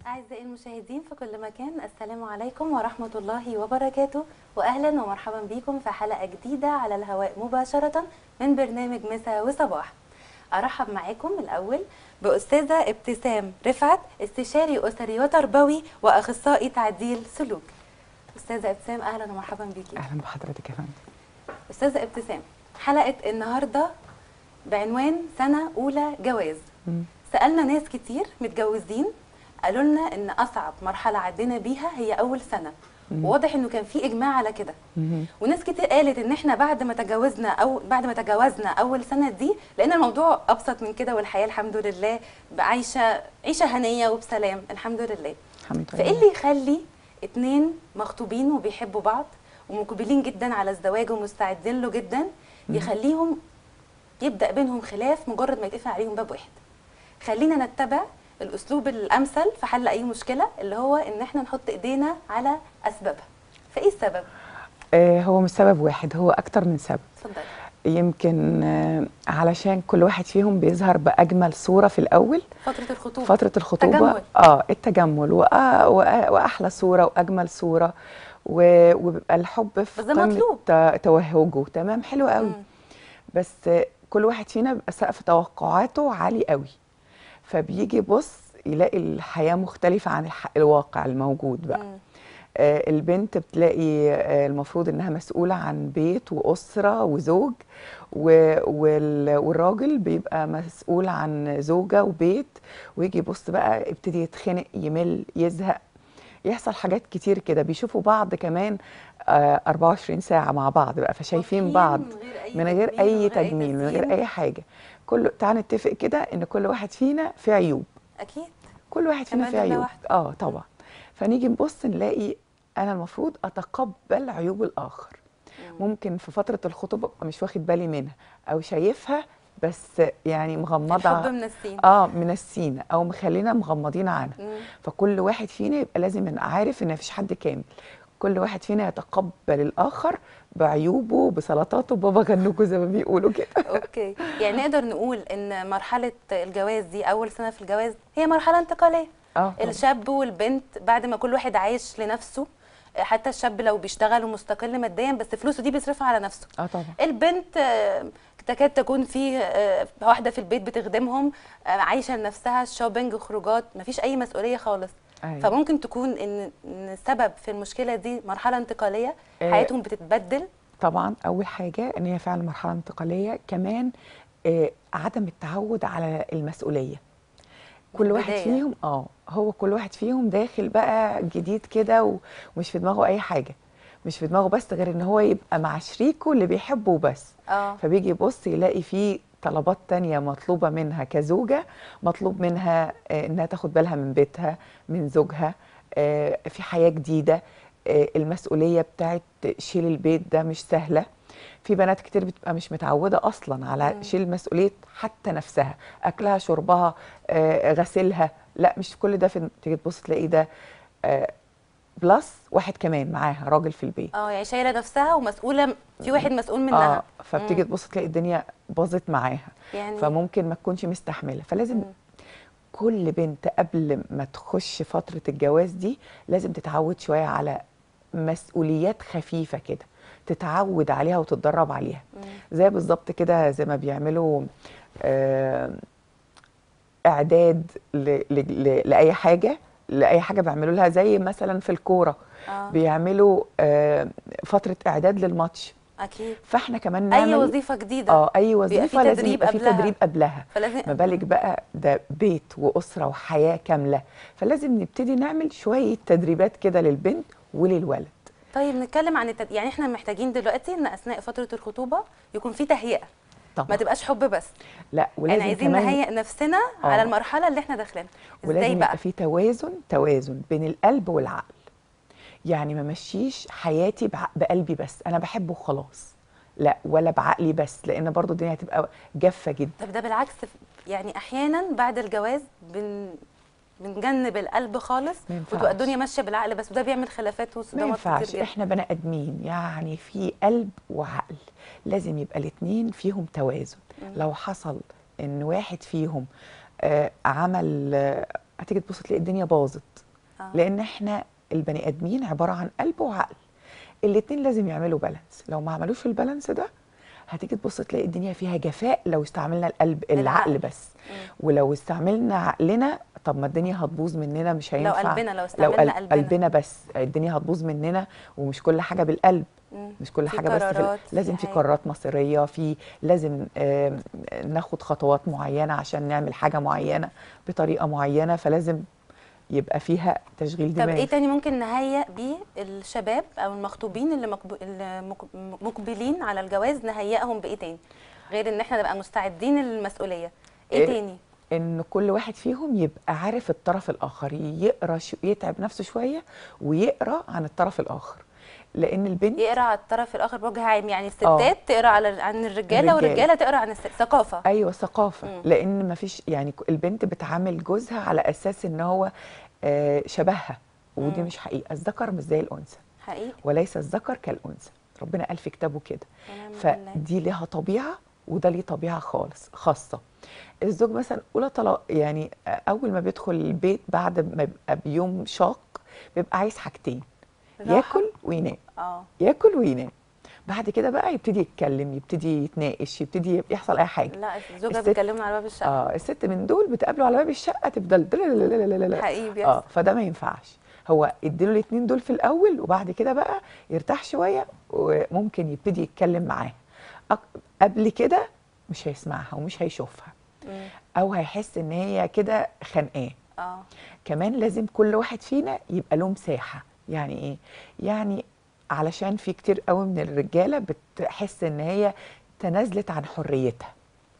أعزائي المشاهدين في كل مكان السلام عليكم ورحمة الله وبركاته وأهلا ومرحبا بكم في حلقة جديدة على الهواء مباشرة من برنامج مساء وصباح أرحب معاكم الأول بأستاذة ابتسام رفعت استشاري أسري وتربوي وأخصائي تعديل سلوك أستاذة ابتسام أهلا ومرحبا بيكي اهلا بحضرتك يا فندم أستاذة ابتسام حلقة النهاردة بعنوان سنة أولى جواز مم. سألنا ناس كتير متجوزين قالوا لنا ان اصعب مرحله عدينا بيها هي اول سنه مم. وواضح انه كان في اجماع على كده مهم. وناس كتير قالت ان احنا بعد ما تجاوزنا او بعد ما تجاوزنا اول سنه دي لان الموضوع ابسط من كده والحياه الحمد لله عايشه عيشه هنيه وبسلام الحمد لله الحمد لله فايه اللي يخلي اتنين مخطوبين وبيحبوا بعض ومقبلين جدا على الزواج ومستعدين له جدا يخليهم يبدا بينهم خلاف مجرد ما يتقفل عليهم باب واحد خلينا نتبع الاسلوب الامثل في حل اي مشكله اللي هو ان احنا نحط ايدينا على اسبابها فايه السبب آه هو مش سبب واحد هو اكتر من سبب اتفضلي يمكن آه علشان كل واحد فيهم بيظهر باجمل صوره في الاول فتره الخطوبه فتره الخطوبه تجمل. اه التجمل وأ- وأ- واحلى صوره واجمل صوره و- وبيبقى الحب في بس ده قمة مطلوب. ت- توهجه تمام حلو قوي مم. بس آه، كل واحد فينا بيبقى سقف توقعاته عالي قوي فبيجي يبص يلاقي الحياه مختلفه عن الح- الواقع الموجود بقى مم. آه، البنت بتلاقي آه، المفروض انها مسؤولة عن بيت وأسرة وزوج و- وال- والراجل بيبقى مسؤول عن زوجة وبيت ويجي يبص بقى يبتدي يتخنق يمل يزهق يحصل حاجات كتير كده بيشوفوا بعض كمان آه، 24 ساعة مع بعض بقى فشايفين واقفين بعض من غير اي من غير تجميل، أي تجميل من غير تزيين. أي حاجة كل تعال نتفق كده إن كل واحد فينا فيه عيوب اكيد كل واحد فينا كمال فيه لله عيوب وحده. اه طبعا فنيجي نبص نلاقي انا المفروض اتقبل عيوب الاخر ممكن في فتره الخطوبه ابقى مش واخد بالي منها او شايفها بس يعني مغمضه الحب من السين اه منسينا او مخلينا مغمضين عنها مم. فكل واحد فينا يبقى لازم يبقى عارف ان مفيش حد كامل كل واحد فينا يتقبل الاخر بعيوبه بسلطاته بابا غنوجه زي ما بيقولوا كده اوكي يعني نقدر نقول ان مرحله الجواز دي اول سنه في الجواز هي مرحله انتقاليه اه طبعاً. الشاب والبنت بعد ما كل واحد عايش لنفسه حتى الشاب لو بيشتغل ومستقل ماديا بس فلوسه دي بيصرفها على نفسه اه طبعا البنت آه، تكاد تكون في آه، واحده في البيت بتخدمهم آه، عايشه لنفسها شوبينج خروجات مفيش اي مسؤوليه خالص أيوة. فممكن تكون ان إن السبب في المشكله دي مرحله انتقاليه آه، حياتهم بتتبدل طبعا اول حاجه ان هي فعلا مرحله انتقاليه كمان آه عدم التعود على المسؤوليه كل واحد البداية. فيهم اه هو كل واحد فيهم داخل بقى جديد كده و- ومش في دماغه اي حاجه مش في دماغه بس غير ان هو يبقى مع شريكه اللي بيحبه بس اه فبيجي يبص يلاقي فيه طلبات تانية مطلوبة منها كزوجة مطلوب منها آه، انها تاخد بالها من بيتها من زوجها آه، في حياة جديدة آه، المسؤولية بتاعت شيل البيت ده مش سهلة في بنات كتير بتبقى مش متعودة أصلا على مم. شيل مسؤولية حتى نفسها أكلها شربها آه، غسيلها لا مش كل ده في تيجي تبص تلاقي ده آه، بلس واحد كمان معاها راجل في البيت اه يعني شايله نفسها ومسؤوله في واحد مسؤول منها اه فبتيجي مم. تبص تلاقي الدنيا باظت معاها يعني فممكن ما تكونش مستحمله فلازم مم. كل بنت قبل ما تخش فتره الجواز دي لازم تتعود شويه على مسؤوليات خفيفه كده تتعود عليها وتتدرب عليها مم. زي بالظبط كده زي ما بيعملوا آه اعداد ل- ل- ل- لاي حاجه لاي حاجه بيعملوا لها زي مثلا في الكوره اه بيعملوا آه فتره اعداد للماتش اكيد فاحنا كمان نعمل اي وظيفه جديده اه اي في وظيفه لازم تدريب يبقى في قبلها. تدريب قبلها فلازم ما بالك بقى ده بيت واسره وحياه كامله فلازم نبتدي نعمل شويه تدريبات كده للبنت وللولد طيب نتكلم عن التد... يعني احنا محتاجين دلوقتي ان اثناء فتره الخطوبه يكون في تهيئه ما طبعا تبقاش حب بس لا ولازم يعني عايزين كمان نهيئ نفسنا آه. على المرحله اللي احنا داخلينها ولازم ازاي بقى يبقى في توازن توازن بين القلب والعقل يعني ما مشيش حياتي بع- بقلبي بس انا بحبه وخلاص لا ولا بعقلي بس لان برضو الدنيا هتبقى جافه جدا طب ده بالعكس يعني احيانا بعد الجواز بن بنجنب القلب خالص ما ينفعش. وتبقى الدنيا ماشيه بالعقل بس وده بيعمل خلافات ما وصدامات ينفعش كتير جدا احنا بني ادمين يعني في قلب وعقل لازم يبقى الاتنين فيهم توازن مم. لو حصل ان واحد فيهم آه، عمل آه، هتيجي تبص تلاقي الدنيا باظت آه. لان احنا البني ادمين عباره عن قلب وعقل الاتنين لازم يعملوا بالانس لو ما عملوش البالانس ده هتيجي تبص تلاقي الدنيا فيها جفاء لو استعملنا القلب العقل العقل. بس مم. ولو استعملنا عقلنا طب ما الدنيا هتبوظ مننا مش لو هينفع قلبنا لو لو استعملنا قل- قلبنا قلبنا بس الدنيا هتبوظ مننا ومش كل حاجه بالقلب مم. مش كل في حاجه بس في ال- قرارات، في لازم في حاجة. قرارات مصيريه في لازم آم، ناخد خطوات معينه عشان نعمل حاجه معينه بطريقه معينه فلازم يبقى فيها تشغيل طب دماغ ايه تاني ممكن نهيئ بيه الشباب او المخطوبين اللي, مقب... اللي مق- مقبلين على الجواز نهيئهم بايه تاني غير ان احنا نبقى مستعدين للمسؤوليه ايه إيه؟ تاني ان كل واحد فيهم يبقى عارف الطرف الاخر يقرا شو يتعب نفسه شويه ويقرا عن الطرف الاخر لان البنت يقرا على الطرف الاخر بوجه عام يعني آه. الستات تقرا على عن الرجاله الرجالة. والرجاله تقرا عن الست ثقافه ايوه ثقافه مم. لان ما فيش يعني ك- البنت بتعامل جوزها على اساس ان هو آه، شبهها ودي مم. مش حقيقه الذكر مش زي الانثى حقيقي وليس الذكر كالانثى ربنا قال في كتابه كده ونعم بالله. فدي ليها طبيعه وده ليه طبيعه خالص خاصه الزوج مثلا اولى طلاق يعني اول ما بيدخل البيت بعد ما يبقى بيوم شاق بيبقى عايز حاجتين راحة. ياكل وينام اه ياكل وينام بعد كده بقى يبتدي يتكلم يبتدي يتناقش يبتدي يحصل اي حاجه لا الزوجه الست- بتكلمنا على باب الشقه اه الست من دول بتقابله على باب الشقه تفضل دلللللللل. حقيقي بيحصل اه فده ما ينفعش هو اديله الاثنين دول في الاول وبعد كده بقى يرتاح شويه وممكن يبتدي يتكلم معاه أك- قبل كده مش هيسمعها ومش هيشوفها مم. او هيحس ان هي كده خانقاه اه كمان لازم كل واحد فينا يبقى له مساحه يعني ايه يعني علشان في كتير قوي من الرجاله بتحس ان هي تنازلت عن حريتها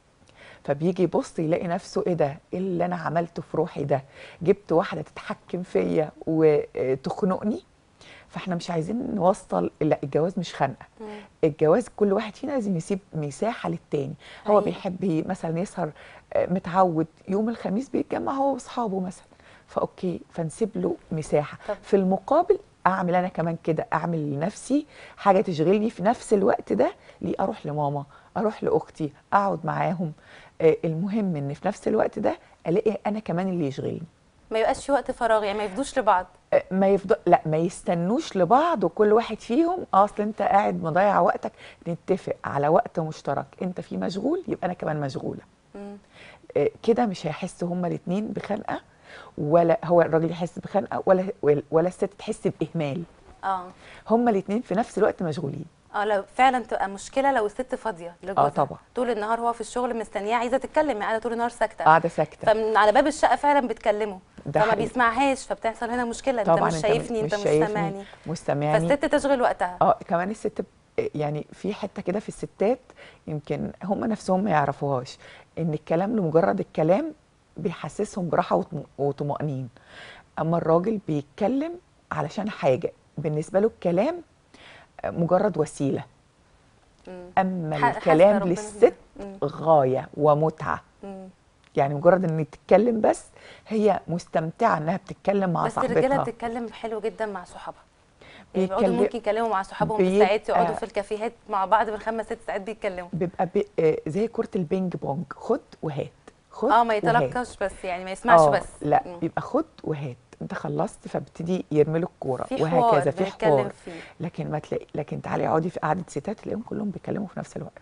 فبيجي يبص يلاقي نفسه ايه ده ايه اللي انا عملته في روحي ده جبت واحده تتحكم فيا وتخنقني فاحنا مش عايزين نوصل لا الجواز مش خنقه مم. الجواز كل واحد فينا لازم يسيب مساحه للتاني هو حقيقي. بيحب ي- مثلا يسهر آه، متعود يوم الخميس بيتجمع هو واصحابه مثلا فاوكي فنسيب له مساحه طب. في المقابل اعمل انا كمان كده اعمل لنفسي حاجه تشغلني في نفس الوقت ده ليه اروح لماما اروح لاختي اقعد معاهم آه، المهم ان في نفس الوقت ده الاقي انا كمان اللي يشغلني ما يبقاش في وقت فراغ يعني ما يفضوش لبعض آه، ما يفضل لا ما يستنوش لبعض وكل واحد فيهم آه، اصل انت قاعد مضيع وقتك نتفق على وقت مشترك انت فيه مشغول يبقى انا كمان مشغوله مم. آه، كده مش هيحسوا هما الاثنين بخنقه ولا هو الراجل يحس بخنقه ولا ولا الست تحس باهمال اه هما الاثنين في نفس الوقت مشغولين اه لو فعلا تبقى مشكله لو الست فاضيه لجوزها طبعا. طول النهار هو في الشغل مستنياه عايزه تتكلم قاعده طول النهار ساكته قاعده ساكته فمن على باب الشقه فعلا بتكلمه ده فما حقيقي. بيسمعهاش فبتحصل هنا مشكله انت طبعا مش شايفني انت مش سامعني مش سامعني فالست تشغل وقتها اه كمان الست ب- يعني في حته كده في الستات يمكن هم نفسهم ما يعرفوهاش ان الكلام لمجرد الكلام بيحسسهم براحه وطم- وطمانين اما الراجل بيتكلم علشان حاجه بالنسبه له الكلام مجرد وسيله مم. اما ح- حسب الكلام ربنا للست مم. غايه ومتعه مم. يعني مجرد ان تتكلم بس هي مستمتعه انها بتتكلم مع بس الرجاله صاحبتها بتتكلم حلو جدا مع صحابها يعني بيقعدوا بيتكلم- ممكن يتكلموا مع صحابهم بيبقى- بالساعات يقعدوا في الكافيهات مع بعض بالخمس ست ساعات بيتكلموا بيبقى بي آه، زي كرة البينج بونج خد وهات خد اه ما وهات. يتلقاش بس يعني ما يسمعش آه، بس لا مم. بيبقى خد وهات انت خلصت فبتدي يرمي له الكوره في حوار وهكذا في بنتكلم حوار فيه لكن ما تلاقي لكن تعالي اقعدي في قعده ستات تلاقيهم كلهم بيتكلموا في نفس الوقت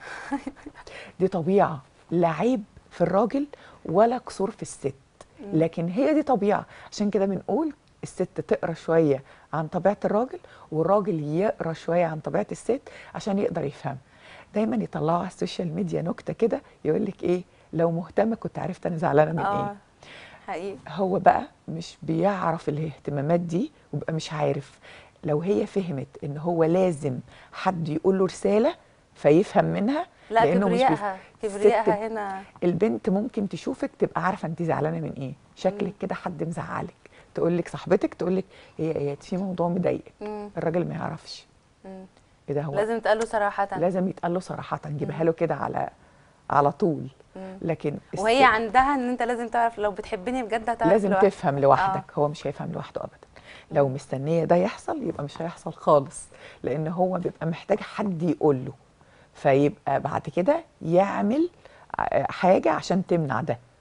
دي طبيعه لا عيب في الراجل ولا قصور في الست لكن هي دي طبيعه عشان كده بنقول الست تقرا شويه عن طبيعه الراجل والراجل يقرا شويه عن طبيعه الست عشان يقدر يفهم دايما يطلعوا على السوشيال ميديا نكته كده يقول لك ايه لو مهتمه كنت عرفت انا زعلانه من ايه اه حقيقي هو بقى مش بيعرف الاهتمامات دي وبقى مش عارف لو هي فهمت ان هو لازم حد يقول له رساله فيفهم منها لا لأنه مش بيف- كبريائها الست كبريائها هنا البنت ممكن تشوفك تبقى عارفه انت زعلانه من ايه شكلك كده حد مزعلك تقول لك صاحبتك تقول لك هي ايه في موضوع مضايقك مم. الراجل ما يعرفش مم. ايه ده هو لازم تقال له صراحه لازم يتقال له صراحه نجيبها له كده على على طول مم. لكن وهي الست- عندها ان انت لازم تعرف لو بتحبني بجد هتعرف لازم لوحدك. تفهم لوحدك هو مش هيفهم لوحده ابدا لو مستنيه ده يحصل يبقى مش هيحصل خالص لان هو بيبقى محتاج حد يقول له فيبقى بعد كده يعمل ع- حاجه عشان تمنع ده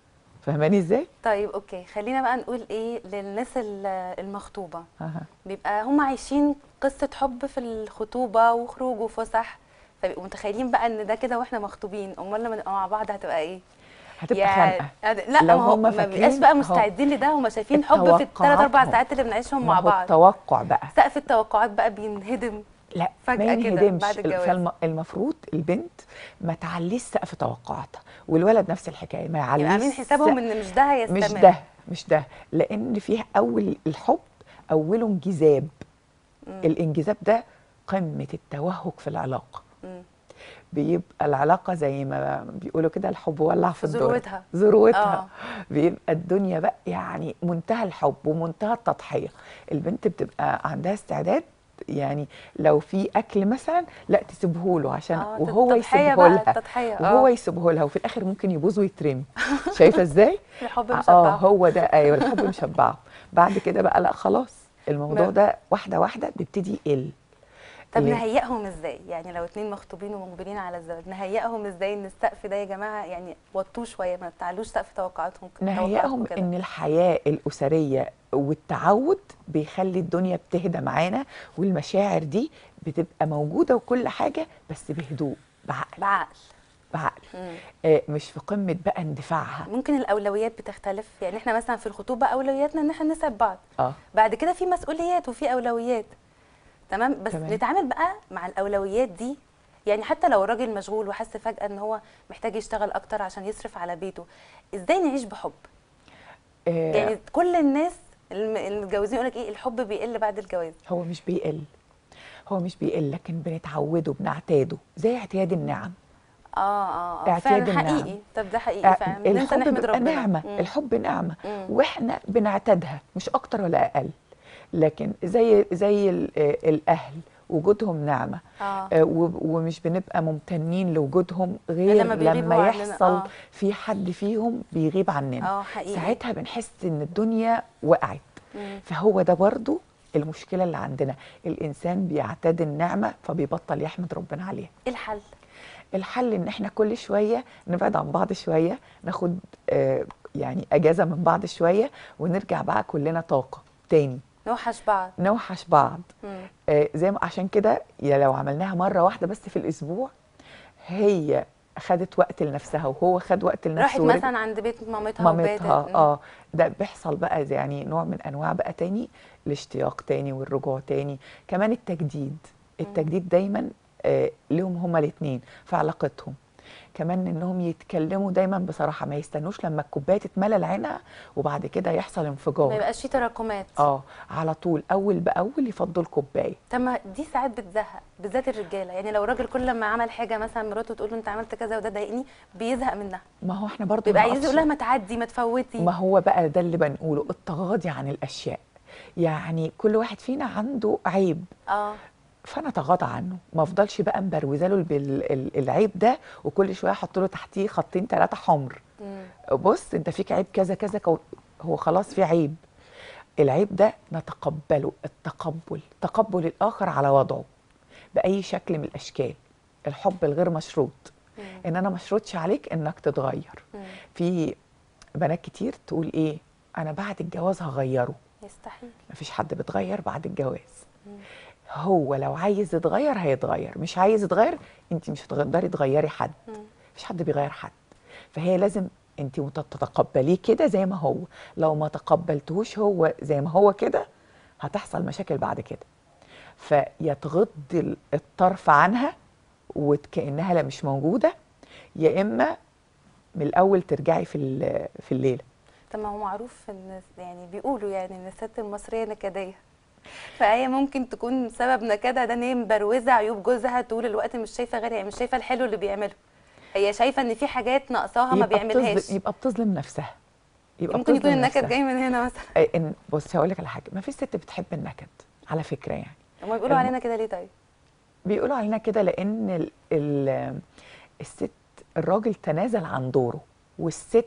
فاهماني ازاي طيب اوكي خلينا بقى نقول ايه للناس ال- المخطوبه أها. بيبقى هم عايشين قصه حب في الخطوبه وخروج وفسح فبيبقوا متخيلين بقى ان ده كده واحنا مخطوبين امال لما نبقى مع بعض هتبقى ايه هتبقى خانقه هت- لا لو ما هو هم ما فاكرين بيبقاش بقى هو مستعدين لده هم شايفين حب في الثلاث اربع توقعاتهم. ساعات اللي بنعيشهم ما مع هو بعض التوقع بقى سقف التوقعات بقى بينهدم لا فجأة ما كده ينهدمش بعد الجواز. فالمفروض البنت ما تعليش سقف توقعاتها والولد نفس الحكايه ما يعليش يبقى عاملين حسابهم ان مش ده هيستمر مش ده مش ده لان فيه اول الحب اوله انجذاب مم. الانجذاب ده قمه التوهج في العلاقه مم. بيبقى العلاقه زي ما بيقولوا كده الحب ولع في الدار ذروتها. ذروتها آه. بيبقى الدنيا بقى يعني منتهى الحب ومنتهى التضحيه البنت بتبقى عندها استعداد يعني لو في اكل مثلا لا تسيبه له عشان آه، وهو التضحية يسيبه بقى، لها التضحية، آه. وهو يسيبه لها وفي الاخر ممكن يبوظ ويترمي شايفه ازاي الحب اه مشبعه هو ده ايوه الحب مشبعه بعد كده بقى لا خلاص الموضوع ما- ده واحده واحده بيبتدي يقل طب ليه؟ نهيئهم ازاي يعني لو اتنين مخطوبين ومقبلين على الزواج نهيئهم ازاي ان السقف ده يا جماعه يعني وطوه شويه ما تعلوش سقف توقعاتهم توقعاتكم نهيئهم كده. ان الحياه الاسريه والتعود بيخلي الدنيا بتهدى معانا والمشاعر دي بتبقى موجوده وكل حاجه بس بهدوء بعقل بعقل بعقل مم. آه مش في قمه بقى اندفاعها ممكن الاولويات بتختلف يعني احنا مثلا في الخطوبه اولوياتنا ان احنا نسعد بعض اه بعد كده في مسؤوليات وفي اولويات تمام بس تمام. نتعامل بقى مع الاولويات دي يعني حتى لو الراجل مشغول وحس فجاه ان هو محتاج يشتغل اكتر عشان يصرف على بيته ازاي نعيش بحب آه يعني كل الناس الم- المتجوزين يقول لك ايه الحب بيقل بعد الجواز هو مش بيقل هو مش بيقل لكن بنتعوده بنعتاده زي اعتياد النعم اه اه اه اعتياد فعلا النعم. حقيقي طب ده حقيقي فعلا بننسى الحب نحمد بيبقى ربنا نعمة مم. الحب نعمة مم. واحنا بنعتادها مش اكتر ولا اقل لكن زي زي ال- آه، الاهل وجودهم نعمة اه آه، و- ومش بنبقى ممتنين لوجودهم غير لما بيغيبوا لما عننا، يحصل آه. في حد فيهم بيغيب عننا اه حقيقي ساعتها بنحس ان الدنيا وقعت مم. فهو ده برضو المشكلة اللي عندنا الإنسان بيعتاد النعمة فبيبطل يحمد ربنا عليها ايه الحل الحل ان احنا كل شويه نبعد عن بعض شويه ناخد آه يعني اجازه من بعض شويه ونرجع بقى كلنا طاقه تاني نوحش بعض نوحش بعض مم. آه زي ما عشان كده يا لو عملناها مره واحده بس في الاسبوع هي خدت وقت لنفسها وهو خد وقت لنفسه راحت ورجع- مثلا عند بيت مامتها وباتت مامتها مم. اه ده بيحصل بقى زي يعني نوع من انواع بقى تاني الاشتياق تاني والرجوع تاني كمان التجديد التجديد دايما آه لهم هما الاثنين في علاقتهم كمان انهم يتكلموا دايما بصراحه ما يستنوش لما الكوبايه تتملى لعينها وبعد كده يحصل ما انفجار يبقاش في تراكمات اه على طول اول باول يفضوا الكوبايه طب ما دي ساعات بتزهق بالذات الرجاله يعني لو راجل كل ما عمل حاجه مثلا مراته تقول له انت عملت كذا وده ضايقني بيزهق منها ما هو احنا برضو بيبقى ما عايز نقفش- يقول لها ما تعدي ما تفوتي ما هو بقى ده اللي بنقوله التغاضي عن الاشياء يعني كل واحد فينا عنده عيب اه فانا اتغاضى عنه ما افضلش بقى مبروزه له بال- ال- العيب ده وكل شويه احط له تحتيه خطين ثلاثه حمر مم. بص انت فيك عيب كذا كذا كو- هو خلاص في عيب العيب ده نتقبله التقبل تقبل الاخر على وضعه باي شكل من الاشكال الحب الغير مشروط مم. ان انا مشروطش عليك انك تتغير مم. في بنات كتير تقول ايه انا بعد الجواز هغيره يستحيل مفيش حد بيتغير بعد الجواز مم. هو لو عايز يتغير هيتغير مش عايز يتغير انت مش هتقدري تغيري حد مم. مفيش حد بيغير حد فهي لازم انت مت- تتقبليه كده زي ما هو لو ما تقبلتهوش هو زي ما هو كده هتحصل مشاكل بعد كده فيا تغضي ال- الطرف عنها وكانها لا مش موجوده يا اما من الاول ترجعي في ال- في الليله طب ما هو معروف ان يعني بيقولوا يعني ان الست المصريه نكديه فهي ممكن تكون سبب نكدها ده ان هي مبروزه عيوب جوزها طول الوقت مش شايفه غير يعني مش شايفه الحلو اللي بيعمله هي شايفه ان في حاجات ناقصاها ما يبقى بتظلم- بيعملهاش يبقى بتظلم نفسها يبقى ممكن يكون بتظلم النكد نفسها. جاي من هنا مثلا آه، ان بص هقول لك على حاجه ما في ست بتحب النكد على فكره يعني هما بيقولوا الم- علينا كده ليه طيب بيقولوا علينا كده لان ال ال الست الراجل تنازل عن دوره والست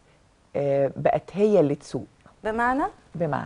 آه، بقت هي اللي تسوق بمعنى بمعنى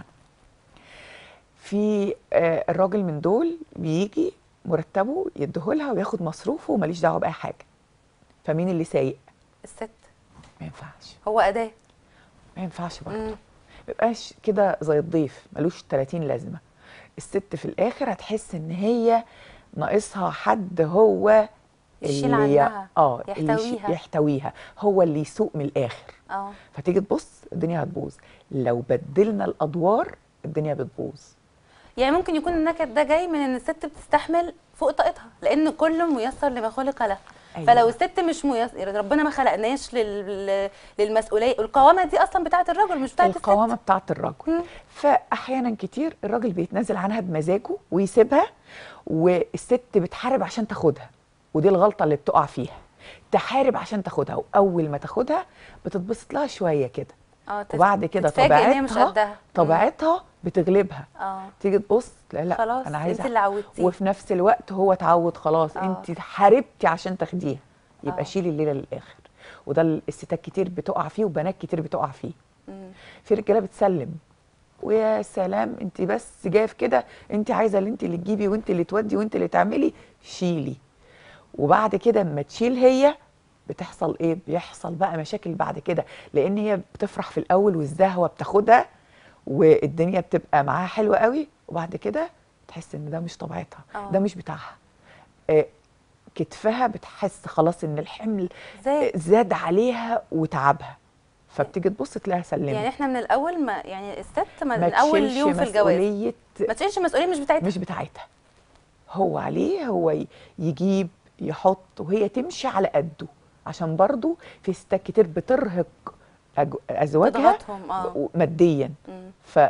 في آه، الراجل من دول بيجي مرتبه يديهولها وياخد مصروفه وماليش دعوه باي حاجه فمين اللي سايق الست ما ينفعش هو اداه ما ينفعش برضه مم. ما يبقاش كده زي الضيف ملوش 30 لازمه الست في الاخر هتحس ان هي ناقصها حد هو يشيل اللي ي- عنها، اه اللي يش- يحتويها. يحتويها هو اللي يسوق من الاخر اه فتيجي تبص الدنيا هتبوظ لو بدلنا الادوار الدنيا بتبوظ يعني ممكن يكون النكد ده جاي من ان الست بتستحمل فوق طاقتها لان كل ميسر لما خلق له أيوة. فلو الست مش ميسر ربنا ما خلقناش لل... للمسؤوليه القوامه دي اصلا بتاعه الرجل مش بتاعه القوامه الست بتاعت الرجل مم. فاحيانا كتير الراجل بيتنازل عنها بمزاجه ويسيبها والست بتحارب عشان تاخدها ودي الغلطه اللي بتقع فيها تحارب عشان تاخدها واول ما تاخدها بتتبسط لها شويه كده اه تت- وبعد كده تتفاجئ ان هي مش طبيعتها قدها مم. طبيعتها بتغلبها اه تيجي تبص لا لا خلاص انا عايزه انت اللي عودتيه وفي نفس الوقت هو اتعود خلاص آه. انت حاربتي عشان تاخديها يبقى آه. شيلي الليله للاخر وده ال- الستات كتير بتقع فيه وبنات كتير بتقع فيه مم. في رجاله بتسلم ويا سلام انت بس جايه في كده انت عايزه اللي انت اللي تجيبي وانت اللي تودي وانت اللي تعملي شيلي وبعد كده اما تشيل هي بتحصل ايه بيحصل بقى مشاكل بعد كده لان هي بتفرح في الاول والزهوه بتاخدها والدنيا بتبقى معاها حلوه قوي وبعد كده تحس ان ده مش طبيعتها آه. ده مش بتاعها آه، كتفها بتحس خلاص ان الحمل زي زاد عليها وتعبها فبتيجي تبص تلاقيها سلمت يعني احنا من الاول ما يعني الست ما ما من اول تشيلش يوم في الجواز مسؤوليه ما تشيلش مسؤوليه مش بتاعتها مش بتاعتها هو عليه هو ي- يجيب يحط وهي تمشي على قده عشان برضو في ستات كتير بترهق أج- ازواجها تضغطهم اه و- ماديا مم.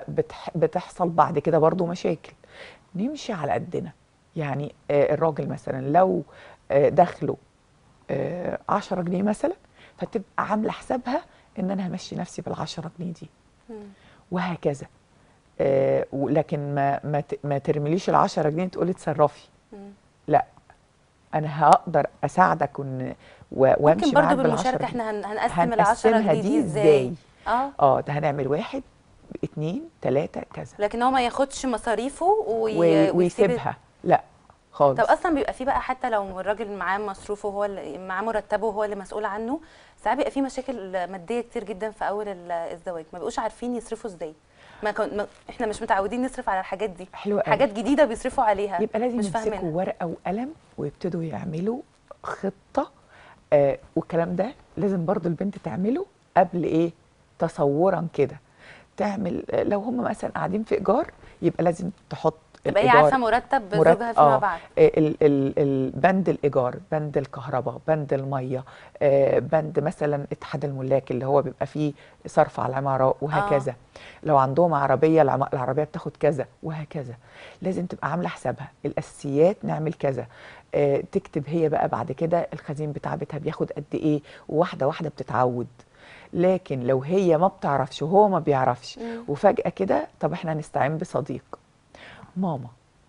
فبتحصل بعد كده برضو مشاكل نمشي على قدنا يعني آه، الراجل مثلا لو آه، دخله آه، 10 جنيه مثلا فتبقى عامله حسابها ان انا همشي نفسي بال10 جنيه دي مم. وهكذا آه ولكن ما ما ت- ما ترميليش ال10 جنيه تقولي اتصرفي مم. لا انا هقدر اساعدك ون و- وامشي ممكن معاك برضو بال10 بالمشاركه جنيه احنا هن- هنقسم ال 10 هنقسمها جنيه دي دي ازاي اه اه ده هنعمل واحد اتنين تلاتة كذا لكن هو ما ياخدش مصاريفه وي... و- ويسيب ويسيبها لا خالص طب اصلا بيبقى في بقى حتى لو الراجل معاه مصروفه هو اللي معاه مرتبه وهو اللي مسؤول عنه ساعات بيبقى في مشاكل ماديه كتير جدا في اول ال- الزواج ما بيبقوش عارفين يصرفوا ازاي ما, كن... ما احنا مش متعودين نصرف على الحاجات دي حلو قوي حاجات جديده بيصرفوا عليها يبقى لازم مش يمسكوا فاهمينها ورقه وقلم ويبتدوا يعملوا خطه آه والكلام ده لازم برضو البنت تعمله قبل ايه تصورا كده تعمل آه، لو هم مثلا قاعدين في ايجار يبقى لازم تحط تبقى هي الإيجار. عارفه مرتب مرت- زوجها فيما آه. بعد ال ال ال بند الايجار بند الكهرباء بند الميه آه، بند مثلا اتحاد الملاك اللي هو بيبقى فيه صرف على العماره وهكذا لو عندهم عربيه العم- العربيه بتاخد كذا وهكذا لازم تبقى عامله حسابها الاساسيات نعمل كذا آه، تكتب هي بقى بعد كده الخزين بتاع بيتها بياخد قد ايه وواحده واحده بتتعود لكن لو هي ما بتعرفش وهو ما بيعرفش مم. وفجاه كده طب احنا هنستعين بصديق ماما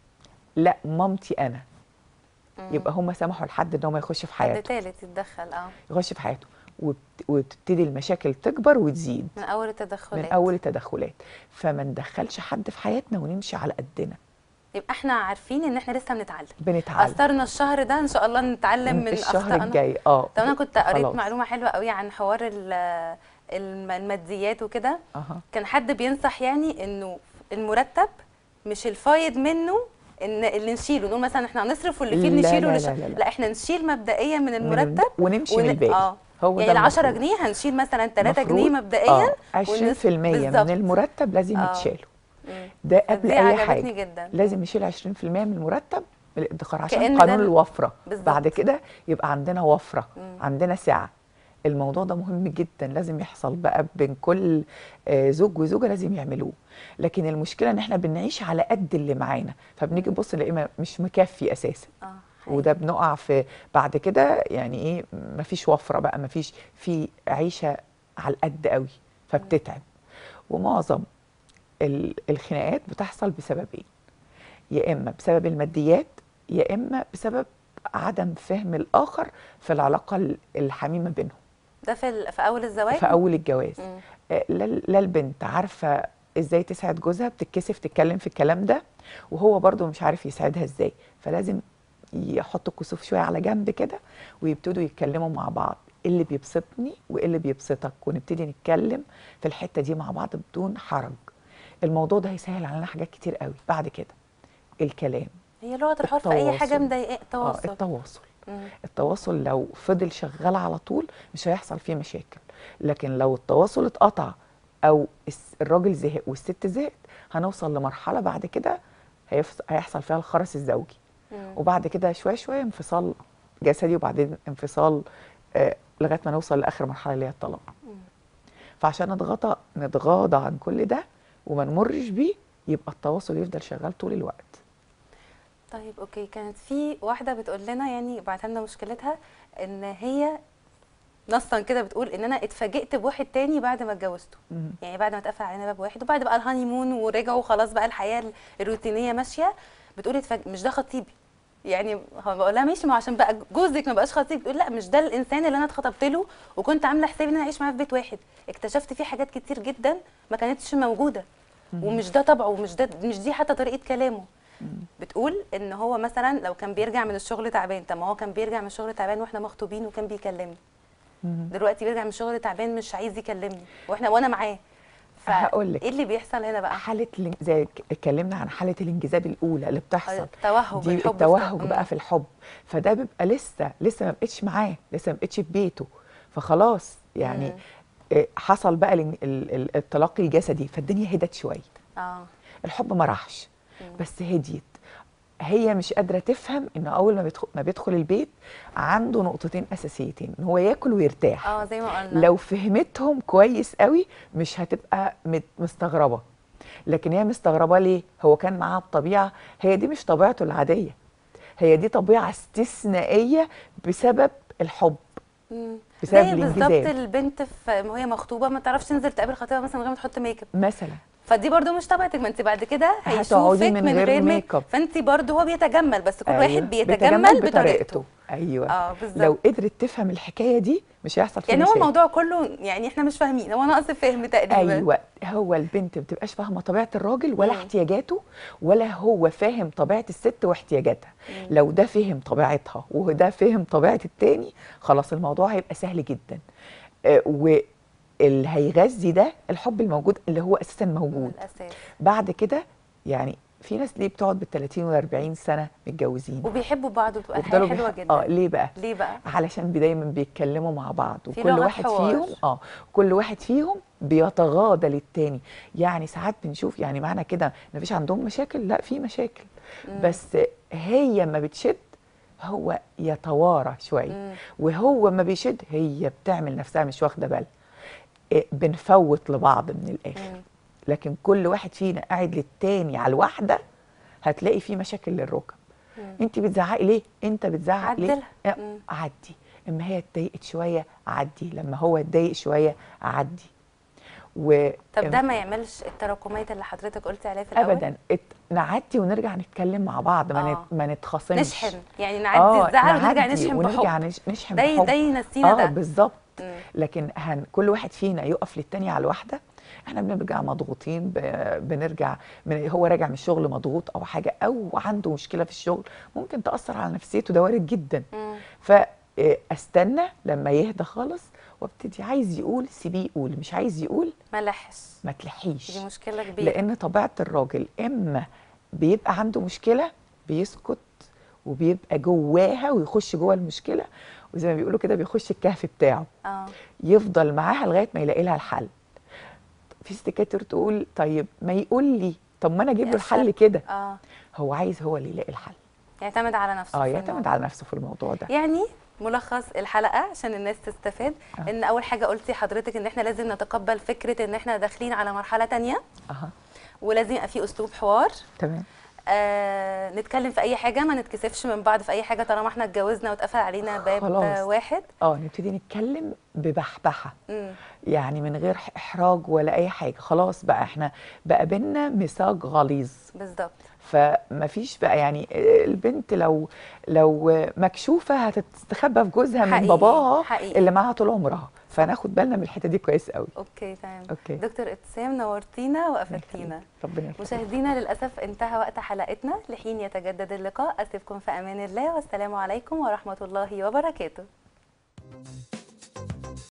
لا مامتي انا مم. يبقى هم سمحوا لحد ان هو ما يخش في حد حياته تالت يتدخل اه يخش في حياته وبت- وتبتدي المشاكل تكبر وتزيد من اول التدخلات من اول التدخلات فما ندخلش حد في حياتنا ونمشي على قدنا يبقى احنا عارفين ان احنا لسه بنتعلم بنتعلم اثرنا الشهر ده ان شاء الله نتعلم من الشهر اخطائنا الجاي اه طب انا كنت قريت خلاص. معلومه حلوه قوي عن حوار ال- الم- الماديات وكده اها كان حد بينصح يعني انه المرتب مش الفايض منه ان اللي نشيله نقول مثلا احنا هنصرف واللي فيه لا، نشيله لا، ونش- لا، لا، لا. لا احنا نشيل مبدئيا من من المرتب الب- ونمشي من ون- الباقي اه هو يعني ال ده 10 المفروض. جنيه هنشيل مثلا 3 مفروض جنيه مبدئيا اه 20% ونص- من بالظبط. المرتب لازم آه. يتشالوا مم. ده قبل دي اي عجبتني حاجه جدا لازم نشيل 20% من المرتب من الادخار عشان كأن ده قانون ال- الوفره بالظبط. بعد كده يبقى عندنا وفره مم. عندنا سعه الموضوع ده مهم جدا لازم يحصل بقى بين كل آه، زوج وزوجه لازم يعملوه لكن المشكله ان احنا بنعيش على قد اللي معانا فبنيجي نبص نلاقيه ما- مش مكفي اساسا اه حقيقي. وده بنقع في بعد كده يعني ايه مفيش وفره بقى مفيش في عيشه على القد قوي فبتتعب ومعظم ال- الخناقات بتحصل بسببين يا اما بسبب الماديات يا اما بسبب عدم فهم الاخر في العلاقه ال- الحميمه بينهم ده في ال- في اول الزواج في اول الجواز مم. آه، لا لا البنت عارفه ازاي تسعد جوزها بتتكسف تتكلم في الكلام ده وهو برضو مش عارف يسعدها ازاي فلازم يحطوا الكسوف شويه على جنب كده ويبتدوا يتكلموا مع بعض ايه اللي بيبسطني وايه اللي بيبسطك ونبتدي نتكلم في الحته دي مع بعض بدون حرج الموضوع ده هيسهل علينا حاجات كتير قوي بعد كده الكلام هي لغه الحوار في اي حاجه التواصل. مضايقاه اه التواصل التواصل مم. التواصل لو فضل شغال على طول مش هيحصل فيه مشاكل لكن لو التواصل اتقطع او الس- الراجل زهق والست زهقت هنوصل لمرحله بعد كده هيفص- هيحصل فيها الخرس الزوجي مم. وبعد كده شويه شويه انفصال جسدي وبعدين انفصال آه لغايه ما نوصل لاخر مرحله اللي هي الطلاق مم. فعشان نتغاضى نتغاضى عن كل ده وما نمرش بيه يبقى التواصل يفضل شغال طول الوقت طيب اوكي كانت في واحده بتقول لنا يعني بعت لنا مشكلتها ان هي نصا كده بتقول ان انا اتفاجئت بواحد تاني بعد ما اتجوزته مم. يعني بعد ما اتقفل علينا باب واحد وبعد بقى الهانيمون ورجعوا خلاص بقى الحياه الروتينيه ماشيه بتقول اتفاجئ مش ده خطيبي يعني هو بقول لها ماشي ما هو عشان بقى جوزك ما بقاش خطيب بتقول لا مش ده الانسان اللي انا اتخطبت له وكنت عامله حسابي ان انا اعيش معاه في بيت واحد اكتشفت فيه حاجات كتير جدا ما كانتش موجوده ومش ده طبعه ومش ده مش دي حتى طريقه كلامه بتقول ان هو مثلا لو كان بيرجع من الشغل تعبان طب ما هو كان بيرجع من الشغل تعبان واحنا مخطوبين وكان بيكلمني مم. دلوقتي بيرجع من الشغل تعبان مش عايز يكلمني واحنا وانا معاه هقولك. ايه اللي بيحصل هنا بقى حاله الان- زي ك- اتكلمنا عن حاله الانجذاب الاولى اللي بتحصل التوهج دي الحب التوهج في- بقى في الحب فده بيبقى لسه لسه ما بقتش معاه لسه ما بقتش في بيته فخلاص يعني مم. آه، حصل بقى الان- ال- ال- التلاقي الجسدي فالدنيا هدت شويه اه الحب ما راحش مم. بس هديت هي مش قادره تفهم انه اول ما بيدخل ما بيدخل البيت عنده نقطتين اساسيتين ان هو ياكل ويرتاح اه زي ما قلنا لو فهمتهم كويس قوي مش هتبقى مت- مستغربه لكن هي مستغربه ليه هو كان معاها بطبيعه هي دي مش طبيعته العاديه هي دي طبيعه استثنائيه بسبب الحب مم. بسبب زي بالظبط الانجذاب. البنت في وهي مخطوبه ما تعرفش تنزل تقابل خطيبها مثلا من غير ما تحط ميك اب مثلا فدي برضو مش طبيعتك ما انت بعد كده هتقعدي هيشوفك من من غير غير ميك ميك اب. فانت برضو هو بيتجمل بس كل أيوة، واحد بيتجمل بطريقته ايوه اه بالظبط لو قدرت تفهم الحكايه دي مش هيحصل فيه يعني هو مشاكل. الموضوع كله يعني احنا مش فاهمين هو ناقص فهم تقريبا ايوه هو البنت ما بتبقاش فاهمه طبيعه الراجل ولا مم. احتياجاته ولا هو فاهم طبيعه الست واحتياجاتها مم. لو ده فهم طبيعتها وده فهم طبيعه التاني خلاص الموضوع هيبقى سهل جدا آه، واللي هيغذي ده الحب الموجود اللي هو اساسا موجود الاساس بعد كده يعني في ناس ليه بتقعد بال 30 و 40 سنه متجوزين وبيحبوا بعض وبتبقى الحياه ويفضلوا حلوه بيح- جدا اه ليه بقى ليه بقى علشان بي- دايما بيتكلموا مع بعض في وكل لغة واحد حوار. فيهم اه كل واحد فيهم بيتغاضى للتاني يعني ساعات بنشوف يعني معنى كده ما فيش عندهم مشاكل لا في مشاكل مم. بس هي ما بتشد هو يتوارى شويه مم. وهو ما بيشد هي بتعمل نفسها مش واخده بالها إيه، بنفوت لبعض من الاخر مم. لكن كل واحد فينا قاعد للتاني على الواحده هتلاقي في مشاكل للركب مم. انت بتزعقي ليه انت بتزعق ليه عدلها. اه، مم. عدي اما هي اتضايقت شويه عدي لما هو اتضايق شويه عدي و طب ده ما يعملش التراكمات اللي حضرتك قلتي عليها في الاول ابدا ات... نعدي ونرجع نتكلم مع بعض ما, اه. نت... ما نتخاصمش نشحن يعني نعدي الزعل ونرجع نعدي نشحن ونرجع بحب نش... نشحن ده ي- بحب ده ينسينا اه ده بالظبط مم. لكن هن كل واحد فينا يقف للتاني على الواحده احنا بنرجع مضغوطين ب... بنرجع من هو راجع من الشغل مضغوط او حاجه او عنده مشكله في الشغل ممكن تاثر على نفسيته ده وارد جدا مم. فاستنى لما يهدى خالص وابتدي عايز يقول سيبيه يقول مش عايز يقول ما لحش ما تلحيش دي مشكله كبيره لان طبيعه الراجل اما بيبقى عنده مشكله بيسكت وبيبقى جواها ويخش جوه المشكله وزي ما بيقولوا كده بيخش الكهف بتاعه اه يفضل معاها لغايه ما يلاقي لها الحل في ستيكاتور تقول طيب ما يقول لي طب ما انا اجيب له الحل يأثر. كده اه هو عايز هو اللي يلاقي الحل يعتمد على نفسه اه في يعتمد الموضوع. على نفسه في الموضوع ده يعني ملخص الحلقه عشان الناس تستفاد آه. ان اول حاجه قلتي حضرتك ان احنا لازم نتقبل فكره ان احنا داخلين على مرحله تانية اها ولازم يبقى في اسلوب حوار تمام آه نتكلم في اي حاجه ما نتكسفش من بعض في اي حاجه طالما احنا اتجوزنا واتقفل علينا باب خلاص. آه واحد اه نبتدي نتكلم ببحبحه مم. يعني من غير احراج ولا اي حاجه خلاص بقى احنا بقى بينا ميثاق غليظ بالظبط فما فيش بقى يعني البنت لو لو مكشوفه هتستخبى في جوزها من حقيقي، باباها حقيقي. اللي معاها طول عمرها فناخد بالنا من الحته دي كويس قوي اوكي تمام أوكي. دكتور ابتسام نورتينا وافدتينا ربنا يخليك مشاهدينا للاسف انتهى وقت حلقتنا لحين يتجدد اللقاء اسيبكم في امان الله والسلام عليكم ورحمه الله وبركاته